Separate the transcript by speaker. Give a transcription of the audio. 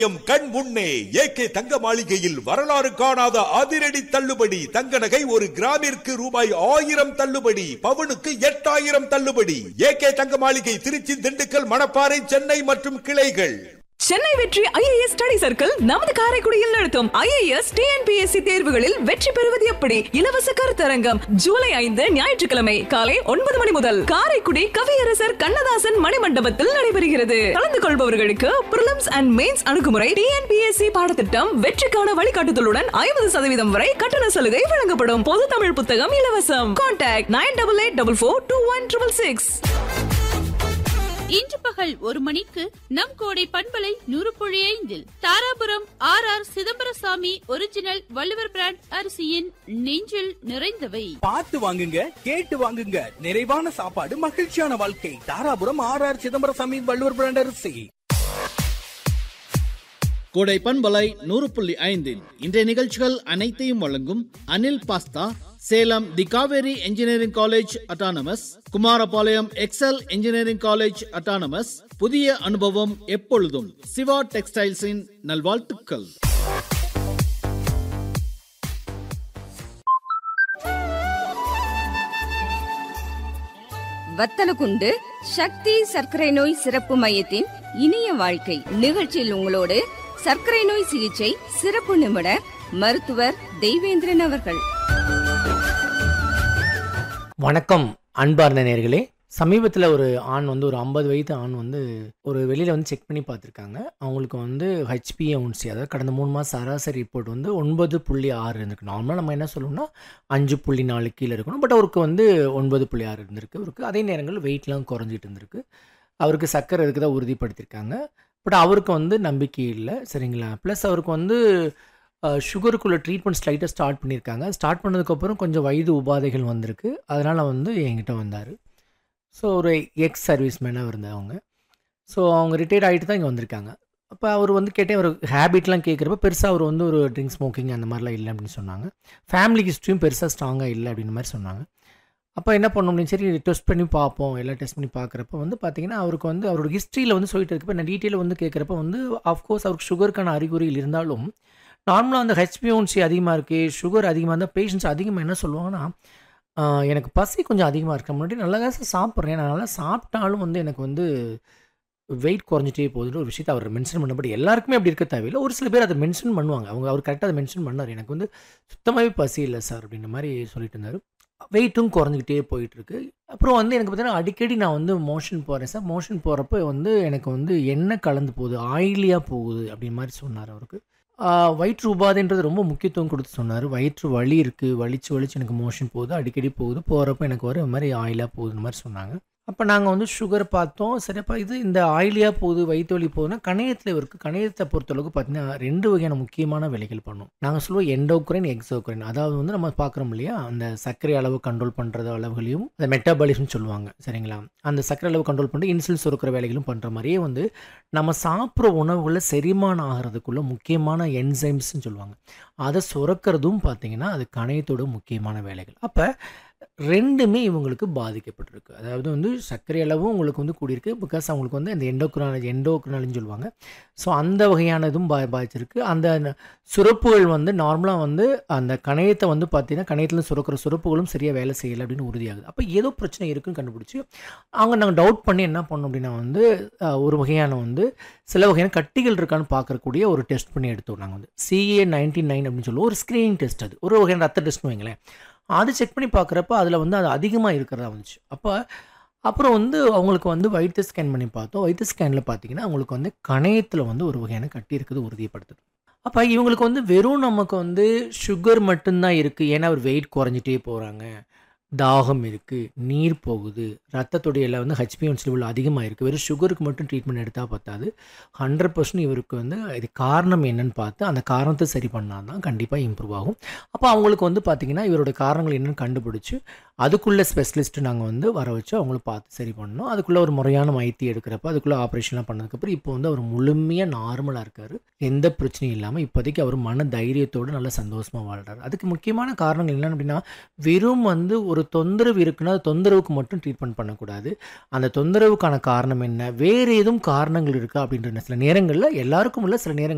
Speaker 1: M கண் முன்னே AK தங்க மாளிகையில் வரலாறு காணாத அதிரடி தள்ளுபடி தங்க நகை ஒரு கிராமிற்கு ரூபாய் ஆயிரம் தள்ளுபடி பவுனுக்கு எட்டாயிரம் தள்ளுபடி ஏகே தங்க மாளிகை திருச்சி திண்டுக்கல் மணப்பாறை சென்னை மற்றும் கிளைகள்
Speaker 2: சென்னை வெற்றி ஐஏஎஸ் ஸ்டடி சர்க்கிள் நமது காரைக்குடியில் நடத்தும் ஐஏஎஸ் டிஎன்பிஎஸ்சி தேர்வுகளில் வெற்றி பெறுவது எப்படி இலவச கருத்தரங்கம் ஜூலை ஐந்து ஞாயிற்றுக்கிழமை காலை ஒன்பது மணி முதல் காரைக்குடி கவியரசர் கண்ணதாசன் மணிமண்டபத்தில் நடைபெறுகிறது கலந்து கொள்பவர்களுக்கு பிரிலிம்ஸ் அண்ட் மெயின்ஸ் அணுகுமுறை டிஎன்பிஎஸ்சி பாடத்திட்டம் வெற்றிக்கான வழிகாட்டுதலுடன் ஐம்பது சதவீதம் வரை கட்டண சலுகை வழங்கப்படும் பொது தமிழ் புத்தகம் இலவசம் contact nine double eight double four two one triple six
Speaker 3: இன்று பகல் ஒரு மணிக்கு நம் கோடை பண்பலை நூறு புள்ளி ஐந்தில் Dharapuram R R Chidambarasamy original Valluvar brand அரிசியின் நெஞ்சில் நிறைந்தவை
Speaker 4: பார்த்து வாங்குங்க கேட்டு வாங்குங்க நிறைவான சாப்பாடு மகிழ்ச்சியான வாழ்க்கை Dharapuram R R Chidambarasamy Valluvar brand அரிசி
Speaker 5: கோடை பண்பலை நூறு புள்ளி ஐந்தில் இன்றைய நிகழ்ச்சிகள் அனைத்தையும் வழங்கும் Anil pasta Salem the Kaveri engineering college autonomous Kumarapalayam Excel engineering college autonomous புதிய அனுபவம் எப்பொழுதும் சிவா டெக்ஸ்டைல்ஸின் நல்வாழ்த்துக்கள்
Speaker 6: வத்தலகுண்டு சக்தி சர்க்கரை நோய் சிறப்பு மையத்தின் இனிய வாழ்க்கை நிகழ்ச்சியில் உங்களோடு சர்க்கரை நோய் சிகிச்சை சிறப்பு நிபுணர் மருத்துவர் தெய்வேந்திரன் அவர்கள்
Speaker 7: வணக்கம் அன்பார்ந்த நேர்களே சமீபத்தில் ஒரு ஆண் வந்து ஒரு ஐம்பது வயது ஆண் வந்து ஒரு வெளியில் வந்து செக் பண்ணி பார்த்துருக்காங்க அவங்களுக்கு வந்து ஹெச்பிஏஒன்சி அதாவது கடந்த மூணு மாதம் சராசரி ரிப்போர்ட் வந்து ஒன்பது புள்ளி ஆறு இருந்திருக்கு நார்மலாக நம்ம என்ன சொல்லணும்னா அஞ்சு புள்ளி நாலு கீழே இருக்கணும் பட் அவருக்கு வந்து ஒன்பது புள்ளி ஆறு இருந்திருக்கு அவருக்கு அதே நேரங்களில் வெயிட்லாம் குறைஞ்சிட்டு இருந்திருக்கு அவருக்கு சர்க்கரை இருக்குதா உறுதிப்படுத்தியிருக்காங்க பட் அவருக்கு வந்து நம்பிக்கை இல்லை சரிங்களா ப்ளஸ் அவருக்கு வந்து சுகருக்குள்ள ட்ரீட்மெண்ட் ஸ்லைட்டாக ஸ்டார்ட் பண்ணியிருக்காங்க ஸ்டார்ட் பண்ணதுக்கப்புறம் கொஞ்சம் வயது உபாதைகள் வந்திருக்கு அதனால் வந்து என்கிட்ட வந்தார் ஸோ ஒரு எக்ஸ் சர்வீஸ் மேனாக இருந்தவங்க ஸோ அவங்க ரிட்டையர்ட் ஆகிட்டு தான் இங்கே வந்திருக்காங்க அப்போ அவர் வந்து கேட்டேன் ஒரு ஹேபிட்லாம் கேட்குறப்ப பெருசாக அவர் வந்து ஒரு ட்ரிங்க்ஸ் ஸ்மோக்கிங் அந்த மாதிரிலாம் இல்லை அப்படின்னு சொன்னாங்க ஃபேமிலி ஹிஸ்ட்ரியும் பெருசாக ஸ்ட்ராங்காக இல்லை அப்படின்னு மாதிரி சொன்னாங்க அப்போ என்ன பண்ணோம் அப்படின்னு சரி டெஸ்ட் பண்ணி பார்ப்போம் எல்லாம் டெஸ்ட் பண்ணி பார்க்குறப்ப வந்து பார்த்தீங்கன்னா அவருக்கு வந்து அவரோட ஹிஸ்ட்ரியில் வந்து சொல்லிட்டு இருக்கப்ப நான் டீட்டெயில் வந்து கேட்குறப்ப வந்து ஆஃப்கோர்ஸ் அவருக்கு சுகருக்கான அறிகுறிகள் இருந்தாலும் நார்மலாக அந்த ஹெச்பிஓன்சி அதிகமாக இருக்குது சுகர் அதிகமாக இருந்தால் பேஷண்ட்ஸ் அதிகமாக என்ன சொல்லுவாங்கன்னா ஆஹ் எனக்கு பசி கொஞ்சம் அதிகமாக இருக்க முன்னாடி நல்லா தான் சார் சாப்பிட்றேன் நான் நல்லா சாப்பிட்டாலும் வந்து எனக்கு வந்து வெயிட் குறைஞ்சிட்டே போகுதுன்னு ஒரு விஷயத்தை அவர் மென்ஷன் பண்ண பட் எல்லாருக்குமே அப்படி இருக்க தேவையில்லை ஒரு சில பேர் அதை மென்ஷன் பண்ணுவாங்க அவங்க அவர் கரெக்டாக அதை மென்ஷன் பண்ணார் எனக்கு வந்து சுத்தமாகவே பசி இல்லை சார் அப்படின்ற மாதிரி சொல்லிட்டு இருந்தார் வெயிட்டும் குறைஞ்சிக்கிட்டே போயிட்டுருக்கு அப்புறம் வந்து எனக்கு பார்த்தீங்கன்னா அடிக்கடி நான் வந்து மோஷன் போகிறேன் சார் மோஷன் போகிறப்ப வந்து எனக்கு வந்து எண்ணெய் கலந்து போகுது ஆயிலியாக போகுது அப்படின்ற மாதிரி சொன்னார் அவருக்கு ஆஹ் வயிற்று உபாதைன்றது ரொம்ப முக்கியத்துவம் கொடுத்து சொன்னார் வயிற்று வலி இருக்குது வலிச்சு வலிச்சு எனக்கு மோஷன் போகுது அடிக்கடி போகுது போகிறப்ப எனக்கு வர இது மாதிரி ஆயிலாக போகுதுன்னு மாதிரி சொன்னாங்க அப்போ நாங்கள் வந்து சுகர் பார்த்தோம் சரிப்பா இது இந்த ஆயிலியாக போகுது வயிற்று வலி போகுதுன்னா கணையத்தில் இருக்கு கணையத்தை பொறுத்தளவுக்கு பார்த்தீங்கன்னா ரெண்டு வகையான முக்கியமான வேலைகள் பண்ணும் நாங்கள் சொல்லுவோம் எண்டோக்ரைன் எக்ஸோக்ரைன் அதாவது வந்து நம்ம பார்க்குறோம் இல்லையா அந்த சர்க்கரை அளவு கண்ட்ரோல் பண்ணுறது அளவுகளையும் அந்த மெட்டாபாலிசம் சொல்லுவாங்க சரிங்களா அந்த சர்க்கரை அளவு கண்ட்ரோல் பண்ணிட்டு இன்சுலின் சுரக்கிற வேலைகளும் பண்ணுற மாதிரியே வந்து நம்ம சாப்பிட்ற உணவுகளில் செரிமானம் ஆகிறதுக்குள்ள முக்கியமான என்சைம்ஸ்னு சொல்லுவாங்க அதை சுரக்கிறதும் பார்த்தீங்கன்னா அது கணையத்தோட முக்கியமான வேலைகள் அப்போ ரெண்டுமே இவங்களுக்கு பாதிக்கப்பட்டிருக்கு அதாவது வந்து சர்க்கரை அளவும் உங்களுக்கு வந்து கூடியிருக்கு பிகாஸ் அவங்களுக்கு வந்து அந்த எண்டோக்ராலஜி எண்டோக்ராலஜின்னு சொல்லுவாங்க ஸோ அந்த வகையான இதுவும் பா பாதிச்சிருக்கு அந்த ந- சுரப்புகள் வந்து நார்மலாக வந்து அந்த கணையத்தை வந்து பார்த்தீங்கன்னா கணையத்தில் சுரக்கிற சுரப்புகளும் சரியாக வேலை செய்யலை அப்படின்னு உறுதியாகுது அப்போ ஏதோ பிரச்சனை இருக்குன்னு கண்டுபிடிச்சி அவங்க நாங்கள் டவுட் பண்ணி என்ன பண்ணோம் அப்படின்னா வந்து அஹ், ஒரு வகையான வந்து சில வகையான கட்டிகள் இருக்கான்னு பார்க்கக்கூடிய ஒரு டெஸ்ட் பண்ணி எடுத்தோம் நாங்கள் வந்து சிஏ நைன்டி நைன் அப்படின்னு சொல்லுவோம் ஒரு ஸ்க்ரீனிங் டெஸ்ட் அது ஒரு வகையான ரத்த டெஸ்ட்னு வைங்களேன் அது செக் பண்ணி பார்க்குறப்ப அதில் வந்து அது அதிகமாக இருக்கிறதா வந்துச்சு அப்போ அப்புறம் வந்து அவங்களுக்கு வந்து வயிற்று ஸ்கேன் பண்ணி பார்த்தோம் வயிற்று ஸ்கேனில் பார்த்தீங்கன்னா அவங்களுக்கு வந்து கணையத்தில் வந்து ஒரு வகையான கட்டி இருக்குது உறுதிப்படுத்துது அப்போ இவங்களுக்கு வந்து வெறும் நமக்கு வந்து சுகர் மட்டும்தான் இருக்குது ஏன்னா அவர் வெயிட் குறைஞ்சிட்டே போகிறாங்க தாகம் இருக்குது நீர் போகுது ரத்தத்துடைய எல்லாம் வந்து ஹெச்பிஎன்சி லெவல் அதிகமாக இருக்குது வெறும் சுகருக்கு மட்டும் ட்ரீட்மெண்ட் எடுத்தால் பத்தாது ஹண்ட்ரட் பர்சன்ட் இவருக்கு வந்து இது காரணம் என்னன்னு பார்த்து அந்த காரணத்தை சரி பண்ணால் தான் கண்டிப்பாக இம்ப்ரூவ் ஆகும் அப்போ அவங்களுக்கு வந்து பார்த்திங்கன்னா இவரோட காரணங்கள் என்னன்னு கண்டுபிடிச்சி அதுக்குள்ளே ஸ்பெஷலிஸ்ட்டு நாங்கள் வந்து வர வச்சு அவங்கள பார்த்து சரி பண்ணோம் அதுக்குள்ளே ஒரு முறையான மைத்தி எடுக்கிறப்ப அதுக்குள்ளே ஆப்ரேஷன்லாம் பண்ணதுக்கப்புறம் இப்போ வந்து அவர் முழுமையாக நார்மலாக இருக்கார் எந்த பிரச்சனையும் இல்லாமல் இப்போதைக்கு அவர் மன தைரியத்தோடு நல்ல சந்தோஷமாக வாழ்றாரு அதுக்கு முக்கியமான காரணங்கள் என்னென்னு அப்படின்னா வெறும் வந்து ஒரு தொந்தரவு இருக்குன்னா அது தொந்தரவுக்கு மட்டும் ட்ரீட்மெண்ட் பண்ணக்கூடாது அந்த தொந்தரவுக்கான காரணம் என்ன வேறு எதுவும் காரணங்கள் இருக்கா அப்படின்ற சில நேரங்களில் எல்லாருக்கும் உள்ள சில நேரங்கள்